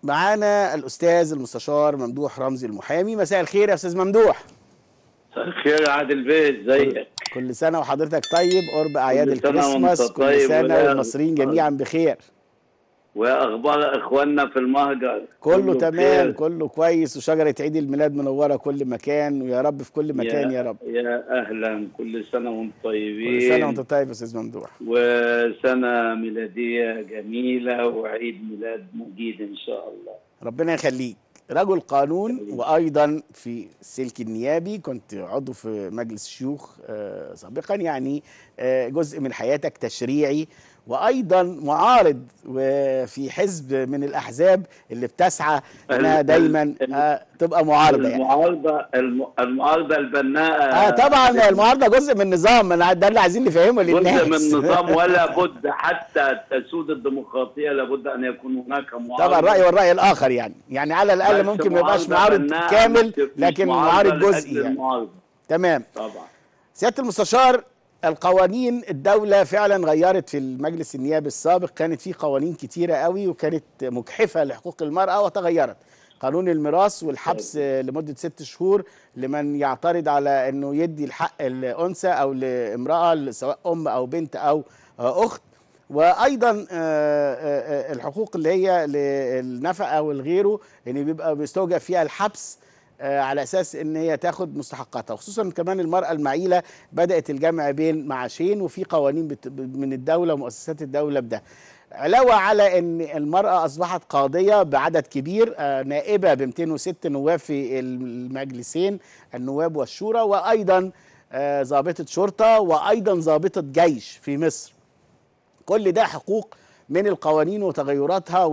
معانا الاستاذ المستشار ممدوح رمزي المحامي مساء الخير يا استاذ ممدوح مساء الخير يا عادل بيه ازيك كل سنه وحضرتك طيب قرب اعياد كل سنة الكريسماس وأنت كل طيب سنه ولا- والمصريين جميعا بخير واخبار اخواننا في المهجر كله تمام بخير. كله كويس وشجره عيد الميلاد منوره كل مكان ويا رب في كل مكان يا رب يا اهلا كل سنه وانتم طيبين كل سنه وانت طيب يا استاذ ممدوح وسنه ميلاديه جميله وعيد ميلاد مجيد ان شاء الله ربنا يخليك رجل قانون وايضا في السلك النيابي كنت عضو في مجلس الشيوخ آه، سابقا يعني آه، جزء من حياتك تشريعي وايضا معارض وفي حزب من الاحزاب اللي بتسعى انها ال- دايما ال- آه، تبقى معارضه يعني المعارضه الم- المعارضه البناءه اه طبعا المعارضه جزء من النظام أنا ده اللي عايزين نفهمه للناس جزء من النظام ولا بد حتى تسود الديمقراطيه لابد ان يكون هناك معارضه طبعا الراي والراي الاخر يعني يعني على الاقل بس ممكن ما يبقاش معارضة معارض بناءة كامل مش- مش لكن معارضة معارض لأجل جزئي يعني المعارضة. تمام طبعا سياده المستشار القوانين الدولة فعلا غيرت في المجلس النيابي السابق كانت في قوانين كتيرة قوي وكانت مجحفة لحقوق المرأة وتغيرت قانون الميراث والحبس لمدة ست شهور لمن يعترض على انه يدي الحق الانثى او لامرأة سواء ام او بنت او اخت وايضا آه، آه، آه، الحقوق اللي هي للنفقه والغيره ان بيبقى بيستوجب فيها الحبس آه، على اساس ان هي تاخد مستحقاتها وخصوصا كمان المراه المعيله بدات الجمع بين معاشين وفي قوانين بت- من الدوله ومؤسسات الدوله بده علاوه على ان المراه اصبحت قاضيه بعدد كبير آه، نائبه ب 206 نواب في المجلسين النواب والشورى وايضا آه، ضابطه شرطه وايضا ضابطه جيش في مصر كل ده حقوق من القوانين وتغيراتها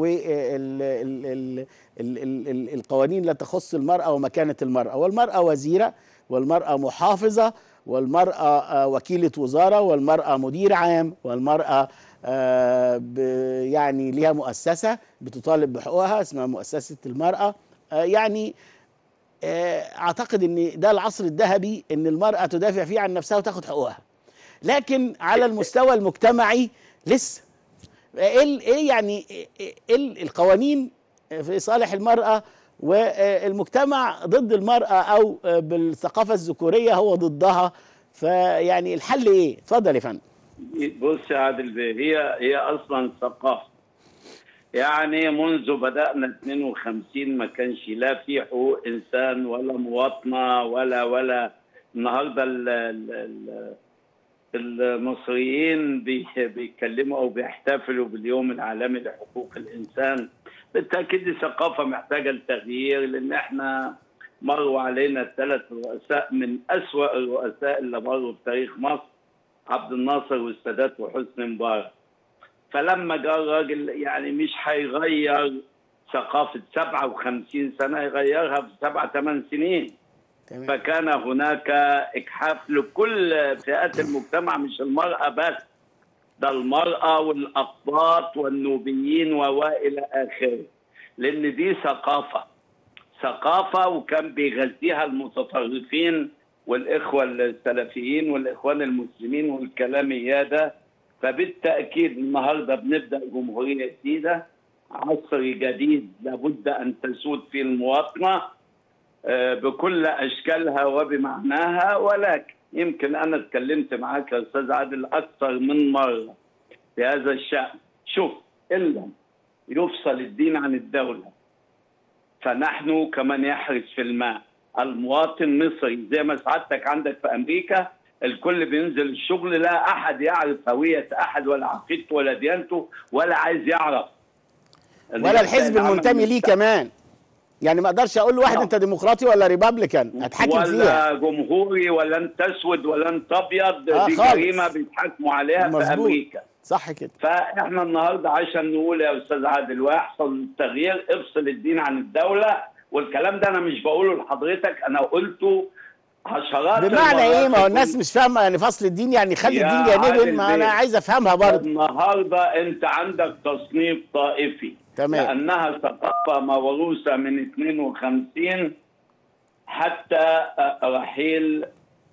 والقوانين لا تخص المرأة ومكانة المرأة والمرأة وزيرة والمرأة محافظة والمرأة آه، وكيلة وزارة والمرأة مدير عام والمرأة آه، ب- يعني ليها مؤسسة بتطالب بحقوقها اسمها مؤسسة المرأة آه، يعني آه، اعتقد ان ده العصر الذهبي ان المرأة تدافع فيه عن نفسها وتاخد حقوقها لكن على المستوى المجتمعي لسه ايه ال- ايه يعني ايه ال- القوانين في صالح المرأة والمجتمع ضد المرأة او بالثقافة الذكورية هو ضدها فيعني الحل ايه اتفضل يا فندم بص يا عادل بيه هي هي اصلا ثقافه يعني منذ بدانا 52 ما كانش لا في حقوق انسان ولا مواطنه ولا ولا النهارده ال ال ال المصريين بي- بيتكلموا او بيحتفلوا باليوم العالمي لحقوق الانسان بالتاكيد دي ثقافه محتاجه لتغيير لان احنا مروا علينا ثلاث رؤساء من اسوا الرؤساء اللي مروا في تاريخ مصر عبد الناصر والسادات وحسني مبارك فلما جاء الراجل يعني مش هيغير ثقافة 57 سنة يغيرها في سبع ثمان سنين تمام فكان هناك إجحاف لكل فئات المجتمع مش المرأة بس ده المرأة والأقباط والنوبيين وإلى آخره لأن دي ثقافة ثقافة وكان بيغذيها المتطرفين والإخوة السلفيين والإخوان المسلمين والكلام ده فبالتأكيد النهاردة بنبدأ جمهورية جديدة عصر جديد لابد أن تسود فيه المواطنة آه، بكل أشكالها وبمعناها ولكن يمكن أنا اتكلمت معاك يا أستاذ عادل أكثر من مرة في هذا الشأن شوف إلا يفصل الدين عن الدولة فنحن كمن يحرس في الماء المواطن مصري زي ما سعادتك عندك في امريكا الكل بينزل الشغل لا احد يعرف هويه احد ولا عقيدته ولا ديانته ولا عايز يعرف ولا الحزب المنتمي ليه كمان يعني ما اقدرش اقول لواحد نعم. انت ديمقراطي ولا ريبابليكان اتحكم فيها ولا جمهوري ولا انت اسود ولا انت ابيض آه دي خالص. جريمه بيتحاكموا عليها في مظبوط. امريكا صح كده فاحنا النهارده عشان نقول يا استاذ عادل ويحصل تغيير افصل الدين عن الدوله والكلام ده انا مش بقوله لحضرتك انا قلته عشرات بمعنى المرات ايه ما هو في الناس مش فاهمه يعني فصل الدين يعني خلي يا الدين جانبا عادل ما انا بيه. عايز افهمها برضه النهارده انت عندك تصنيف طائفي تمام. لانها ثقافه موروثه من 52 حتى آه، رحيل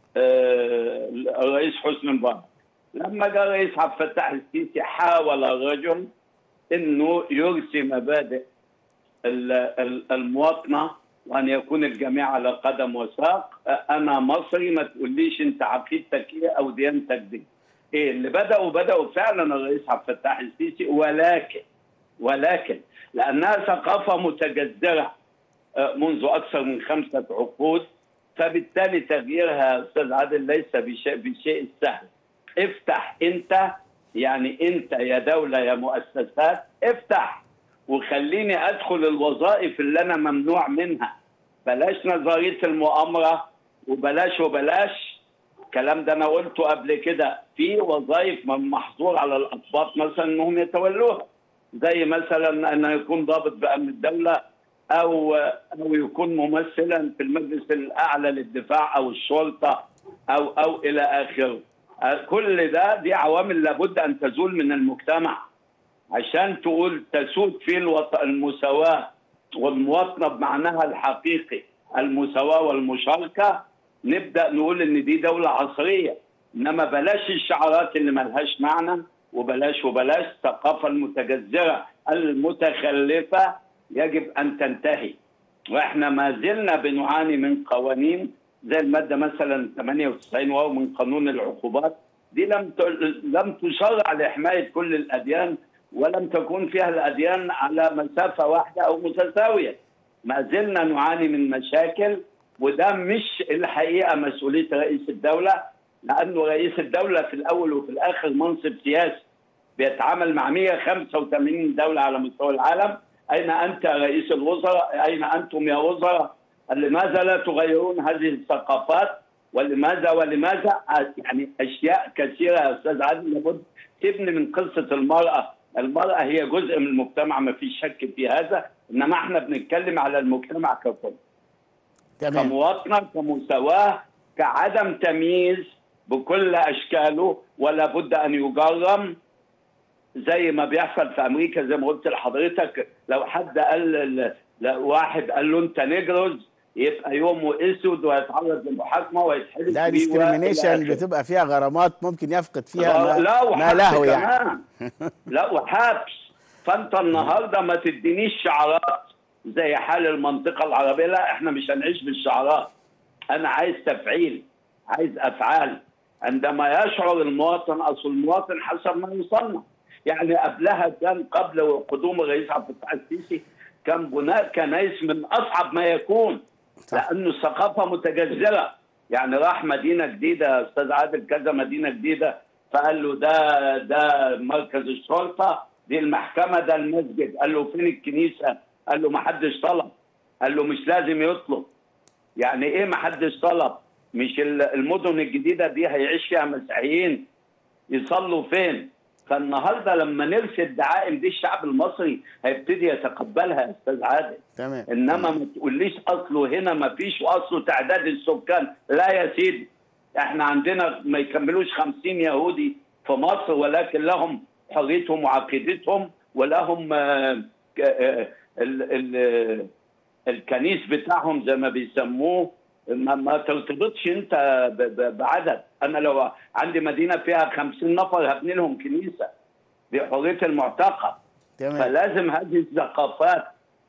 آه، الرئيس حسني مبارك لما جاء الرئيس عبد الفتاح السيسي حاول الرجل انه يرسي مبادئ ال- ال- المواطنه وان يكون الجميع على قدم وساق انا مصري ما تقوليش انت عقيدتك ايه او ديانتك دي ايه اللي بداوا بداوا فعلا الرئيس عبد الفتاح السيسي ولكن ولكن لانها ثقافه متجذره آه، منذ اكثر من خمسه عقود فبالتالي تغييرها استاذ عادل ليس بشيء بشيء سهل افتح انت يعني انت يا دوله يا مؤسسات افتح وخليني ادخل الوظائف اللي انا ممنوع منها بلاش نظريه المؤامره وبلاش وبلاش الكلام ده انا قلته قبل كده في وظائف من محظور على الاطباء مثلا انهم يتولوها زي مثلا ان يكون ضابط بامن الدوله او او يكون ممثلا في المجلس الاعلى للدفاع او الشرطه او او الى اخره كل ده دي عوامل لابد ان تزول من المجتمع عشان تقول تسود فيه الوط... المساواه والمواطنه بمعناها الحقيقي المساواه والمشاركه نبدا نقول ان دي دوله عصريه انما بلاش الشعارات اللي ملهاش معنى وبلاش وبلاش الثقافه المتجذره المتخلفه يجب ان تنتهي واحنا ما زلنا بنعاني من قوانين زي الماده مثلا 98 وهو من قانون العقوبات دي لم ت... لم تشرع لحمايه كل الاديان ولم تكون فيها الاديان على مسافه واحده او متساويه ما زلنا نعاني من مشاكل وده مش الحقيقه مسؤوليه رئيس الدوله لانه رئيس الدوله في الاول وفي الاخر منصب سياسي بيتعامل مع 185 دوله على مستوى العالم اين انت يا رئيس الوزراء اين انتم يا وزراء لماذا لا تغيرون هذه الثقافات ولماذا ولماذا يعني اشياء كثيره يا استاذ عادل لابد تبني من قصه المراه المراه هي جزء من المجتمع ما فيش شك في هذا انما احنا بنتكلم على المجتمع ككل تمام كمواطنه كمساواه كعدم تمييز بكل اشكاله ولا بد ان يجرم زي ما بيحصل في امريكا زي ما قلت لحضرتك لو حد قال ل- ل- واحد قال له انت نجرز يبقى يومه اسود ويتعرض للمحاكمه ويتحبس ده بيه وإلى ديسكريميشن آخره. بتبقى فيها غرامات ممكن يفقد فيها لا ما, لا ما وحبس له يعني كمان لا وحبس فانت النهارده ما تدينيش شعارات زي حال المنطقه العربيه لا احنا مش هنعيش بالشعارات انا عايز تفعيل عايز افعال عندما يشعر المواطن اصل المواطن حسب ما يصنع يعني قبلها كان قبل قدوم الرئيس عبد الفتاح السيسي كان بناء كنايس من اصعب ما يكون صح. لانه الثقافه متجذره يعني راح مدينه جديده يا استاذ عادل كذا مدينه جديده فقال له ده ده مركز الشرطه دي المحكمه ده المسجد قال له فين الكنيسه قال له ما حدش طلب قال له مش لازم يطلب يعني ايه ما حدش طلب مش ال- المدن الجديده دي هيعيش فيها مسيحيين يصلوا فين فالنهارده لما نرسل الدعائم دي الشعب المصري هيبتدي يتقبلها يا استاذ عادل تمام انما ما تقوليش اصله هنا ما فيش واصله تعداد السكان لا يا سيدي احنا عندنا ما يكملوش خمسين يهودي في مصر ولكن لهم حريتهم وعقيدتهم ولهم آه، ك- آه، ال- ال- الكنيس بتاعهم زي ما بيسموه ما, ما ترتبطش انت ب- ب- بعدد انا لو عندي مدينه فيها خمسين نفر هبني لهم كنيسه بحريه المعتقد تمام فلازم هذه الثقافات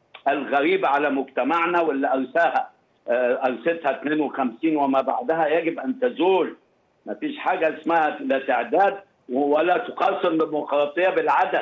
الغريبة على مجتمعنا واللي أرساها آه، أرستها 52 وما بعدها يجب أن تزول ما فيش حاجة اسمها لا تعداد ولا تقاسم الديمقراطية بالعدد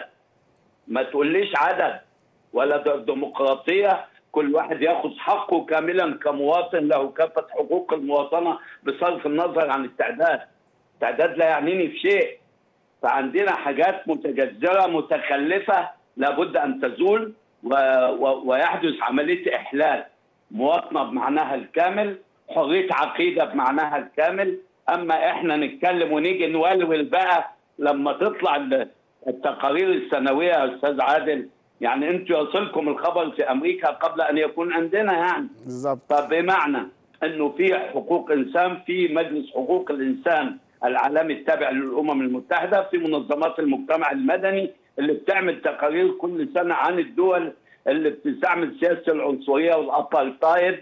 ما تقوليش عدد ولا د- ديمقراطية كل واحد ياخذ حقه كاملا كمواطن له كافة حقوق المواطنة بصرف النظر عن التعداد التعداد لا يعنيني في شيء فعندنا حاجات متجذره متخلفه لابد ان تزول و... و... ويحدث عمليه احلال مواطنه بمعناها الكامل حريه عقيده بمعناها الكامل اما احنا نتكلم ونيجي نولول بقى لما تطلع ال- التقارير السنويه يا استاذ عادل يعني انتوا يصلكم الخبر في امريكا قبل ان يكون عندنا يعني بالظبط فبمعنى انه في حقوق انسان في مجلس حقوق الانسان العالمي التابع للامم المتحده في منظمات المجتمع المدني اللي بتعمل تقارير كل سنه عن الدول اللي بتستعمل سياسه العنصريه والابارتايد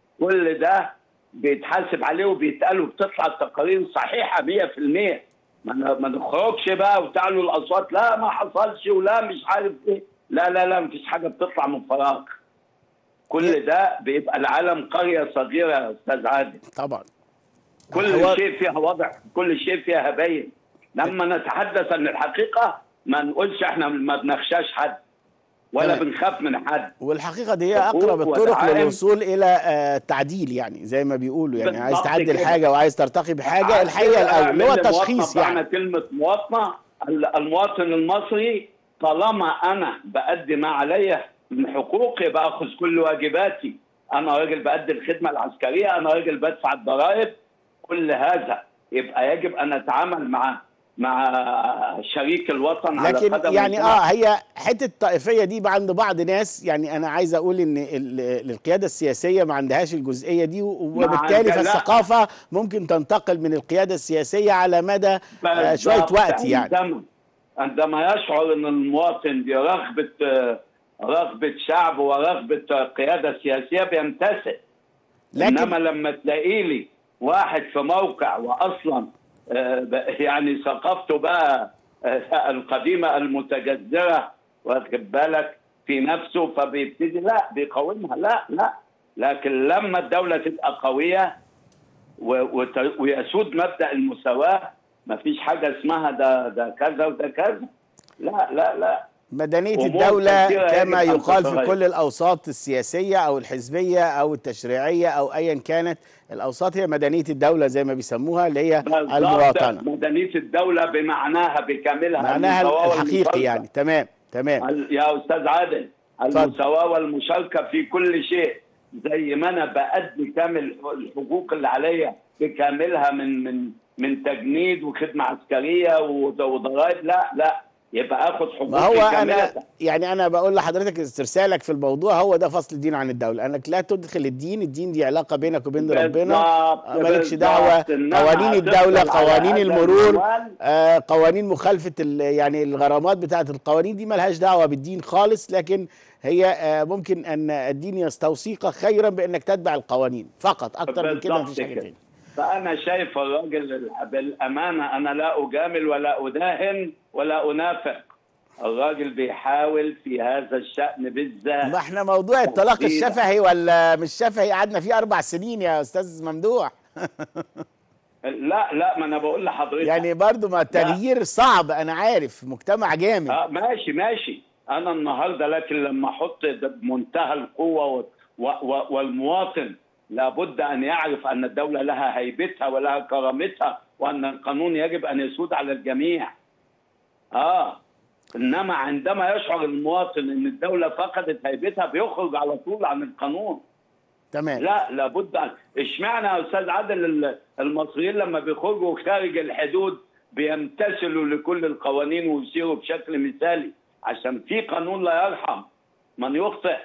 كل ده بيتحاسب عليه وبيتقال وبتطلع التقارير صحيحه 100% ما ن- ما نخرجش بقى وتعلوا الاصوات لا ما حصلش ولا مش عارف ايه لا لا لا مفيش حاجه بتطلع من فراغ كل ده بيبقى العالم قريه صغيره يا استاذ عادل طبعا كل الحوار- شيء فيها وضع كل شيء فيها هباين لما نتحدث عن الحقيقه ما نقولش احنا ما بنخشاش حد ولا تمام. بنخاف من حد والحقيقه دي هي حقوق اقرب الطرق ودعائم. للوصول الى آه، التعديل يعني زي ما بيقولوا يعني عايز بالضبط تعدل كده. حاجه وعايز ترتقي بحاجه عشان الحقيقه كده الاول اللي هو أعمل التشخيص مواطنة. معنى يعني كلمة مواطنة ال- المواطن المصري طالما أنا بأدي ما علي من حقوقي بأخذ كل واجباتي أنا راجل بأدي الخدمة العسكرية أنا راجل بدفع الضرائب كل هذا يبقى يجب أن أتعامل مع مع شريك الوطن على لكن قدم يعني وساق. اه هي حته الطائفيه دي عند بعض ناس يعني انا عايز اقول ان ال- القياده السياسيه ما عندهاش الجزئيه دي وبالتالي عندها- فالثقافه ممكن تنتقل من القياده السياسيه على مدى آه، شويه بالضبط. وقت يعني عندما عندما يشعر ان المواطن برغبه آه، رغبه شعب ورغبه آه، قياده سياسيه بيمتثل لكن انما لما تلاقي لي واحد في موقع واصلا آه، ب- يعني ثقافته بقى آه، القديمه المتجذره واخد بالك في نفسه فبيبتدي لا بيقاومها لا لا لكن لما الدوله تبقى قويه و- وت- ويسود مبدا المساواه ما فيش حاجه اسمها ده ده كذا وده كذا لا لا لا مدنية أمور الدولة كثيرة كما يجب أن يقال في تتغير. كل الأوساط السياسية أو الحزبية أو التشريعية أو أيا كانت الأوساط هي مدنية الدولة زي ما بيسموها اللي هي بالضبط المواطنة مدنيه الدوله بمعناها بكاملها معناها المساواة الحقيقي والمشاركة. يعني تمام تمام ال- يا استاذ عادل اتفضل. المساواه والمشاركه في كل شيء زي ما انا بادي كامل الحقوق اللي عليا بكاملها من من من تجنيد وخدمه عسكريه وض- وضرائب لا لا يبقى اخد حقوقي ما هو أنا كامله يعني أنا بقول لحضرتك استرسالك في الموضوع هو ده فصل الدين عن الدولة أنك لا تدخل الدين الدين دي علاقة بينك وبين ربنا بالضبط، مالكش بالضبط. دعوة إنما قوانين هتفضل الدولة على قوانين هذا المرور المنوال. آه، قوانين مخالفة ال- يعني الغرامات بتاعة القوانين دي ملهاش دعوة بالدين خالص لكن هي آه، ممكن أن الدين يستوصيك خيرا بأنك تتبع القوانين فقط أكتر من كده بالضبط مفيش حاجة كده. تاني فأنا شايف الراجل بالأمانة أنا لا أجامل ولا أداهن ولا أنافق الراجل بيحاول في هذا الشأن بالذات ما احنا موضوع الطلاق تفضيلا. الشفهي ولا مش شفهي قعدنا فيه أربع سنين يا أستاذ ممدوح لا لا ما أنا بقول لحضرتك يعني برضو ما التغيير صعب أنا عارف مجتمع جامد آه ماشي ماشي أنا النهاردة لكن لما أحط ده بمنتهى القوة و و و والمواطن لابد أن يعرف أن الدولة لها هيبتها ولها كرامتها وأن القانون يجب أن يسود على الجميع آه انما عندما يشعر المواطن ان الدوله فقدت هيبتها بيخرج على طول عن القانون تمام لا لابد أن اشمعنى يا استاذ عادل ال- المصريين لما بيخرجوا خارج الحدود بيمتثلوا لكل القوانين ويسيروا بشكل مثالي عشان في قانون لا يرحم من يخطئ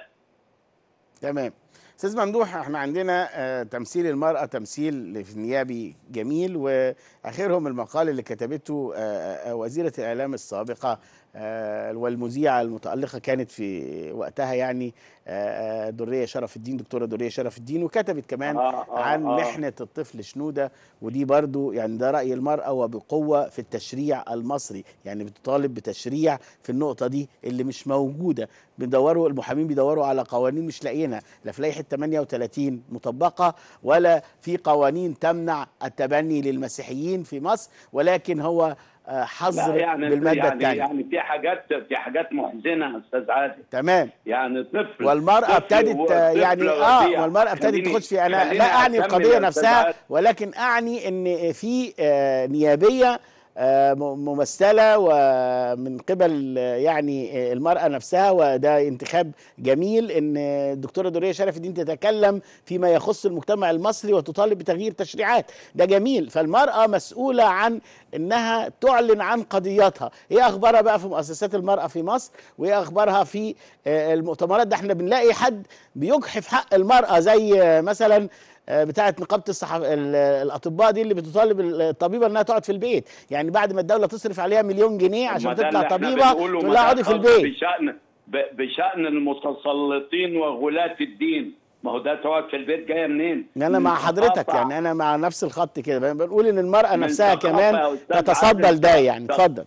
تمام استاذ ممدوح احنا عندنا آه، تمثيل المرأة تمثيل في النيابي جميل واخرهم المقال اللي كتبته آه، آه، وزيرة الاعلام السابقة آه، والمذيعة المتألقة كانت في وقتها يعني آه، آه، درية شرف الدين دكتورة درية شرف الدين وكتبت كمان آه، آه، عن آه. محنة الطفل شنودة ودي برضو يعني ده رأي المرأة وبقوة في التشريع المصري يعني بتطالب بتشريع في النقطة دي اللي مش موجودة بيدوروا المحامين بيدوروا على قوانين مش لاقيينها لا في لائحة 38 مطبقة ولا في قوانين تمنع التبني للمسيحيين في مصر ولكن هو آه، لا حظر يعني بالمادة يعني الثانية يعني في حاجات في حاجات محزنه يا استاذ عادل تمام يعني طفل والمرأة طفل ابتدت هو آه، طفل يعني رضيع. اه والمرأة ابتدت خليني- تخش في انا خليني لا اعني أكمل القضية يا أستاذ نفسها عادل. ولكن اعني ان في آه، نيابية آه، م- ممثلة ومن قبل آه، يعني آه، المرأة نفسها وده انتخاب جميل ان الدكتورة دورية شرف الدين تتكلم فيما يخص المجتمع المصري وتطالب بتغيير تشريعات ده جميل فالمرأة مسؤولة عن انها تعلن عن قضياتها ايه اخبارها بقى في مؤسسات المرأة في مصر وايه اخبارها في آه، المؤتمرات ده احنا بنلاقي حد بيجحف حق المرأة زي آه، مثلا آه، بتاعه نقابه الصحف ال- الاطباء دي اللي بتطالب الطبيبه انها تقعد في البيت يعني بعد ما الدوله تصرف عليها مليون جنيه ما عشان ده تطلع اللي احنا طبيبه بنقوله تقول ما لها ده اقعدي في خاص البيت بشأن ب- بشأن المتسلطين وغلاة الدين ما هو ده تقعد في البيت جايه منين؟ ان انا من مع حضرتك ثقافة. يعني انا مع نفس الخط كده بنقول ان المراه من نفسها ثقافة كمان يا أستاذ تتصدى عادل. لده يعني ثق- اتفضل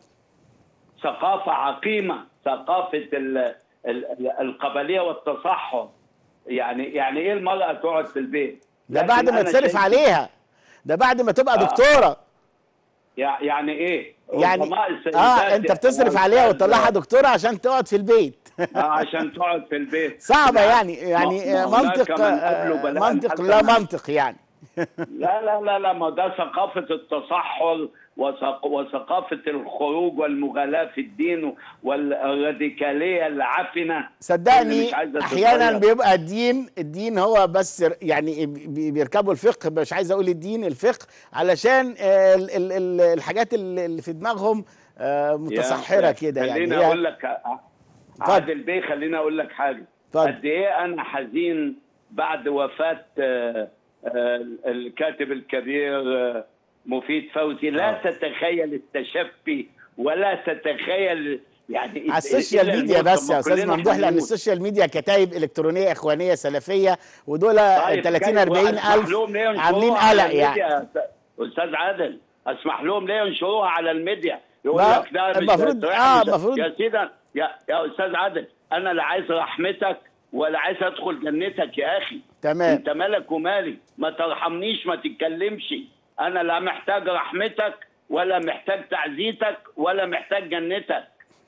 ثقافة عقيمة ثقافة ال ال ال القبلية والتصحر يعني يعني ايه المراه تقعد في البيت ده لكن بعد ما أنا تصرف شايف- عليها ده بعد ما تبقى آه. دكتوره يع- يعني ايه يعني عظماء السيدات اه انت بتصرف عليها وتطلعها دكتوره عشان تقعد في البيت آه، عشان تقعد في البيت صعبه لا، يعني يعني ما- آه، ما هناك منطق من قبله آه، بلاء منطق حسنا. لا منطق يعني لا لا لا لا ما ده ثقافة التصحر وثق- وثقافة الخروج والمغالاة في الدين والراديكالية العفنة اللي صدقني مش عايزة احيانا تتغير. بيبقى الدين الدين هو بس يعني بي- بيركبوا الفقه مش عايز اقول الدين الفقه علشان آه، ال- ال- ال- الحاجات اللي اللي في دماغهم آه، متسحره يا- كده يعني خليني هي- اقول لك عادل بيه خليني اقول لك حاجه اتفضل. قد ايه انا حزين بعد وفاه آه، آه، الكاتب الكبير آه، مفيد فوزي لا آه. تتخيل التشفي ولا تتخيل يعني على السوشيال إلى ميديا الموت. بس يا طب ما استاذ كلنا ممدوح لان هنموت. السوشيال ميديا كتايب الكترونيه اخوانيه سلفيه ودول طيب 30 كيف 40 وأسمح الف لهم ليه ينشروها عاملين على قلق يعني الميديا يا أستاذ- استاذ عادل اسمح لهم ليه ينشروها على الميديا يقول ما لك ده مش المفروض- ده آه، مش- المفروض- يا سيدي يا يا استاذ عادل انا لا عايز رحمتك ولا عايز ادخل جنتك يا اخي تمام انت مالك ومالي ما ترحمنيش ما تتكلمش انا لا محتاج رحمتك ولا محتاج تعزيتك ولا محتاج جنتك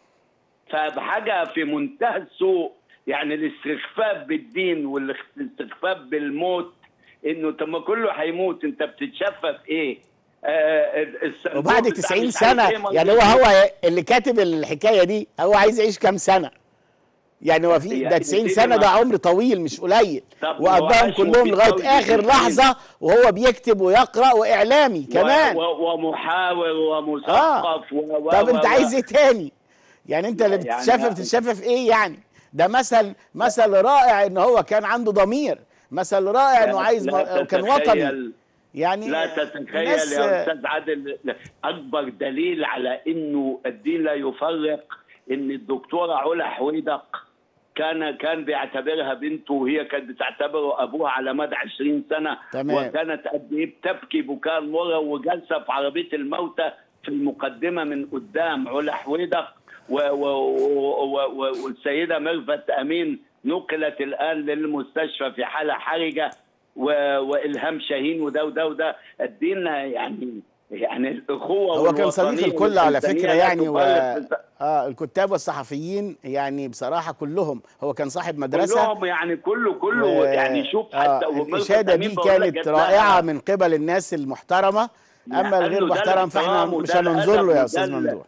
فبحاجه في منتهى السوء يعني الاستخفاف بالدين والاستخفاف بالموت انه طب ما كله هيموت انت بتتشفى في ايه؟ آه الصندوق وبعد بتاع 90 مش عارف سنه إيه يعني هو هو اللي كاتب الحكايه دي هو عايز يعيش كام سنه يعني هو في ده يعني 90 سيدي سنه ما- ده عمر طويل مش قليل طب وقضاهم وعاش كلهم وفي لغايه قول اخر جديد. لحظه وهو بيكتب ويقرا واعلامي كمان و- و- ومحاور ومثقف و- و- طب انت و- عايز ايه تاني يعني انت اللي يعني بتتشافى يعني- بتتشافى في ايه يعني ده مثل مثل رائع ان هو كان عنده ضمير مثل رائع انه لا- عايز لا م- كان تتخيل- وطني يعني لا تتخيل الناس- يا استاذ عادل اكبر دليل على انه الدين لا يفرق ان الدكتوره علا حويدق كان كان بيعتبرها بنته وهي كانت بتعتبره ابوها على مدى 20 سنه تمام. وكانت قد ايه بتبكي بكاء مرة وجالسه في عربيه الموتى في المقدمه من قدام علا حويدق و- و- و- و- والسيده ميرفت امين نقلت الان للمستشفى في حاله حرجه و- والهام شاهين وده وده وده الدين يعني يعني الاخوه هو كان صديق والوطنية الكل على والإنسانية فكره لا يعني و... تفرق في- اه الكتاب والصحفيين يعني بصراحه كلهم هو كان صاحب مدرسه كلهم يعني كله كله و- يعني شوف حتى آه وميرفت الاشاده أمين دي بقول لك كانت جات لها- رائعه من قبل الناس المحترمه اما لأنه الغير ده محترم فاحنا الاحترام مش وده هننظر الأدب له يا وده استاذ ال- ممدوح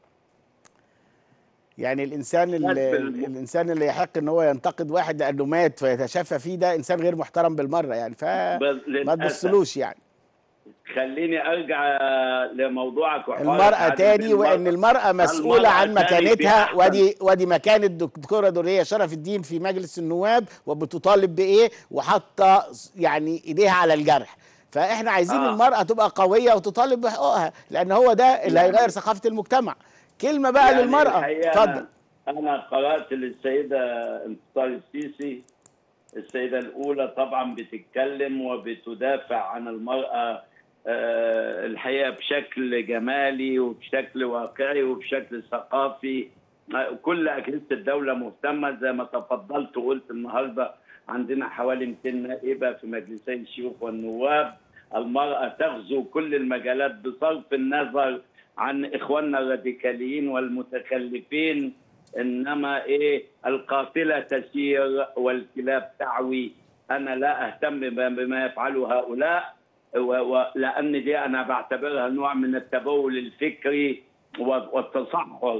يعني الانسان اللي بس الم- الانسان اللي يحق ان هو ينتقد واحد لانه مات فيتشفى فيه ده انسان غير محترم بالمره يعني فما بس للأسف. تبصلوش يعني خليني ارجع لموضوعك وحوارك المرأة عن تاني وان المرأة مسؤولة عن المرأة تاني في مكانتها أحسن- ودي ودي مكانة الدكتورة دورية شرف الدين في مجلس النواب وبتطالب بايه وحاطة يعني ايديها على الجرح فاحنا عايزين آه. المرأة تبقى قوية وتطالب بحقوقها لان هو ده اللي يعني- هيغير ثقافة المجتمع كلمة بقى يعني للمرأة الحقيقة اتفضل أنا, أنا قرأت للسيدة انتصار السيسي السيدة الأولى طبعا بتتكلم وبتدافع عن المرأة آه، الحقيقة بشكل جمالي وبشكل واقعي وبشكل ثقافي آه، كل أجهزة الدولة مهتمة زي ما تفضلت وقلت النهاردة عندنا حوالي 200 نائبة في مجلسي الشيوخ والنواب المرأة تغزو كل المجالات بصرف النظر عن إخواننا الراديكاليين والمتخلفين إنما إيه القافلة تسير والكلاب تعوي أنا لا أهتم بما يفعله هؤلاء و- و- لأن دي أنا بعتبرها نوع من التبول الفكري و- والتصحر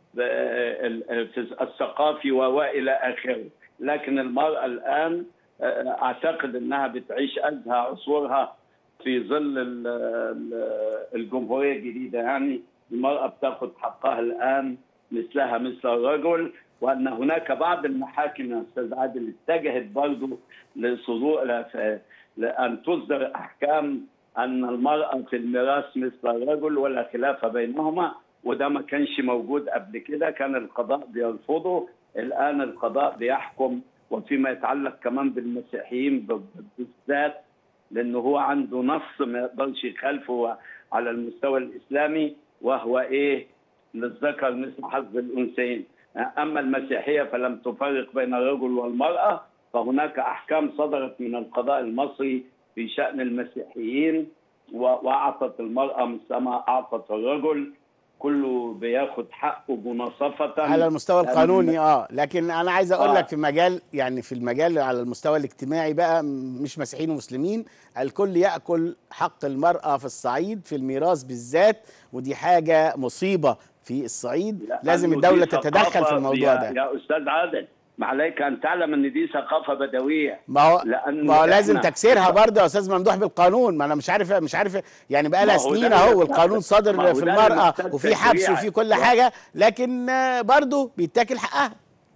ب- في الثقافي والى اخره لكن المراه الان آه، اعتقد انها بتعيش ازهى عصورها في ظل ال- ال- الجمهوريه الجديده يعني المراه بتاخذ حقها الان مثلها مثل الرجل وان هناك بعض المحاكم يا استاذ عادل اتجهت برضه لصدور ل- لان تصدر احكام ان المراه في الميراث مثل الرجل ولا خلاف بينهما وده ما كانش موجود قبل كده كان القضاء بيرفضه الان القضاء بيحكم وفيما يتعلق كمان بالمسيحيين ب- بالذات لانه هو عنده نص ما يقدرش يخالفه على المستوى الاسلامي وهو ايه للذكر مثل حظ الانثيين اما المسيحيه فلم تفرق بين الرجل والمراه فهناك احكام صدرت من القضاء المصري في شان المسيحيين و- واعطت المراه مثل ما اعطت الرجل كله بياخد حقه مناصفه على المستوى القانوني اه لكن انا عايز اقول آه. لك في مجال يعني في المجال على المستوى الاجتماعي بقى م- مش مسيحيين ومسلمين الكل ياكل حق المراه في الصعيد في الميراث بالذات ودي حاجه مصيبه في الصعيد لأنه لازم دي الدوله تتدخل في ثقافة الموضوع يا- ده يا استاذ عادل ما عليك ان تعلم ان دي ثقافه بدويه ما هو لأن ما هو لازم إحنا- تكسيرها برضه يا استاذ ممدوح بالقانون ما انا مش عارف مش عارف يعني بقى لها ما هو ده سنين اللي اهو محتاج- والقانون ما هو صادر ده في اللي المراه محتاج وفي حبس تشريع. وفي كل حاجه لكن آه، برضه بيتاكل حقها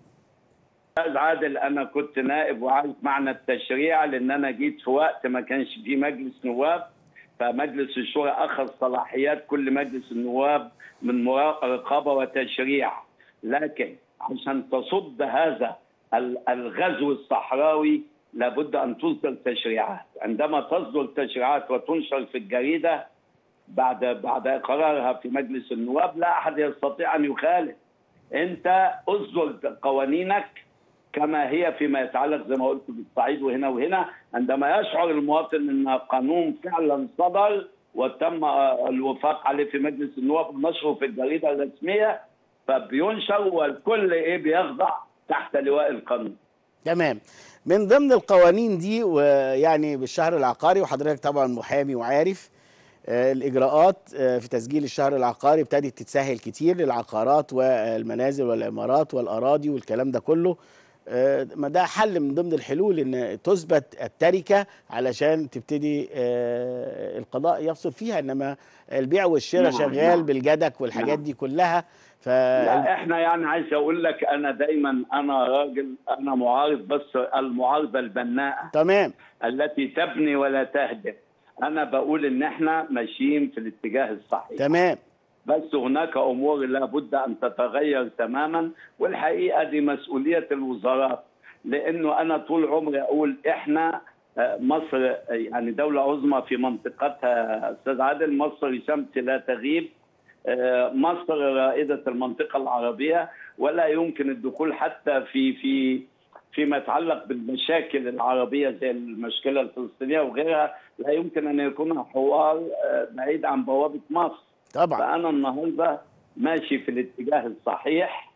استاذ عادل انا كنت نائب وعارف معنى التشريع لان انا جيت في وقت ما كانش فيه مجلس نواب فمجلس الشورى اخذ صلاحيات كل مجلس النواب من مرا- رقابه وتشريع لكن عشان تصد هذا ال- الغزو الصحراوي لابد ان تصدر تشريعات عندما تصدر تشريعات وتنشر في الجريده بعد بعد قرارها في مجلس النواب لا احد يستطيع ان يخالف انت اصدر قوانينك كما هي فيما يتعلق زي ما قلت بالصعيد وهنا وهنا عندما يشعر المواطن ان قانون فعلا صدر وتم آه، الوفاق عليه في مجلس النواب ونشره في الجريده الرسميه فبينشر والكل ايه بيخضع تحت لواء القانون تمام من ضمن القوانين دي ويعني بالشهر العقاري وحضرتك طبعا محامي وعارف آه، الاجراءات آه، في تسجيل الشهر العقاري ابتدت تتسهل كتير للعقارات والمنازل والعمارات والاراضي والكلام ده كله آه، ما ده حل من ضمن الحلول ان تثبت التركه علشان تبتدي آه، القضاء يفصل فيها انما البيع والشراء نعم، شغال نعم. بالجدك والحاجات نعم. دي كلها ف لا احنا يعني عايز اقول لك انا دايما انا راجل انا معارض بس المعارضه البناءه تمام التي تبني ولا تهدم انا بقول ان احنا ماشيين في الاتجاه الصحيح تمام بس هناك امور لابد ان تتغير تماما والحقيقه دي مسؤوليه الوزارات لانه انا طول عمري اقول احنا آه، مصر آه، يعني دوله عظمى في منطقتها استاذ عادل مصر شمس لا تغيب آه، مصر رائده المنطقه العربيه ولا يمكن الدخول حتى في في فيما يتعلق بالمشاكل العربيه زي المشكله الفلسطينيه وغيرها لا يمكن ان يكون حوار آه، بعيد عن بوابه مصر طبعا فأنا النهارده ماشي في الاتجاه الصحيح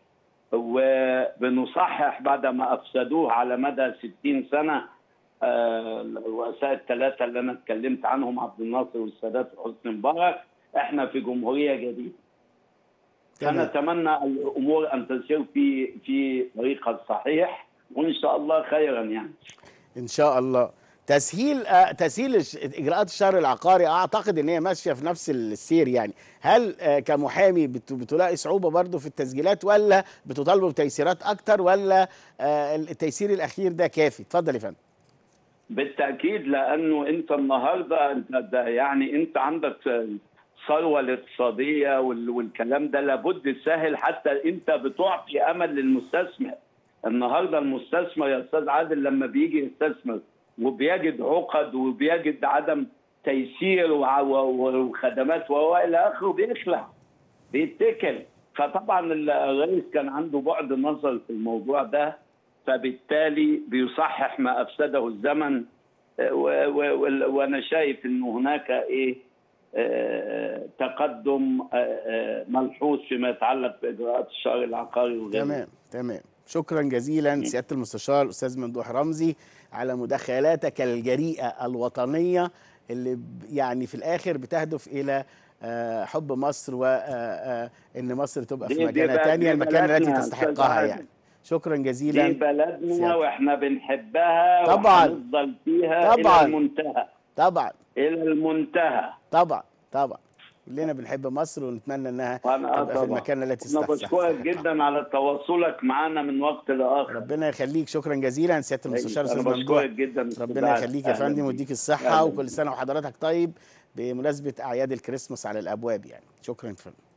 وبنصحح بعد ما أفسدوه على مدى 60 سنة آه، الرؤساء الثلاثة اللي أنا اتكلمت عنهم عبد الناصر والسادات وحسني مبارك إحنا في جمهورية جديدة تمام. فنتمنى الأمور أن تسير في في طريقها الصحيح وإن شاء الله خيرا يعني ان شاء الله تسهيل آه، تسهيل الش- اجراءات الشهر العقاري اعتقد ان هي ماشيه في نفس السير يعني هل آه، كمحامي بت- بتلاقي صعوبه برضو في التسجيلات ولا بتطالبوا بتيسيرات اكتر ولا آه، التيسير الاخير ده كافي اتفضل يا فندم بالتاكيد لانه انت النهارده انت ده يعني انت عندك الثروه الاقتصاديه وال- والكلام ده لابد تسهل حتى انت بتعطي امل للمستثمر النهارده المستثمر يا استاذ عادل لما بيجي يستثمر وبيجد عقد وبيجد عدم تيسير وع- و- وخدمات والى اخره بيخلع بيتكل فطبعا الرئيس كان عنده بعد نظر في الموضوع ده فبالتالي بيصحح ما افسده الزمن آه، و- و- و- وانا شايف انه هناك ايه آه، تقدم آه، آه، ملحوظ فيما يتعلق باجراءات الشهر العقاري وغيره تمام تمام شكرا جزيلا سياده المستشار الاستاذ ممدوح رمزي على مداخلاتك الجريئه الوطنيه اللي ب- يعني في الاخر بتهدف الى آه، حب مصر وان مصر تبقى في دي- دي مكانه بلد- تانية دي المكان التي بلدنا يا أستاذ تستحقها عادل. يعني شكرا دي جزيلا بلدنا سيادة. واحنا بنحبها طبعاً. وهنفضل فيها طبعاً. الى المنتهى طبعا الى المنتهى طبعا طبعا كلنا بنحب مصر ونتمنى انها وانا تبقى في المكان التي انا تستحقها بشكرك جدا على تواصلك معنا من وقت لاخر ربنا يخليك شكرا جزيلا سياده المستشار أنا استاذ ممدوح بشكرك جدا أستاذ ربنا عادل. يخليك يا أهلاً فندم بيك. ويديك الصحه أهلاً وكل سنه وحضرتك طيب بمناسبه اعياد الكريسماس على الابواب يعني شكرا فندم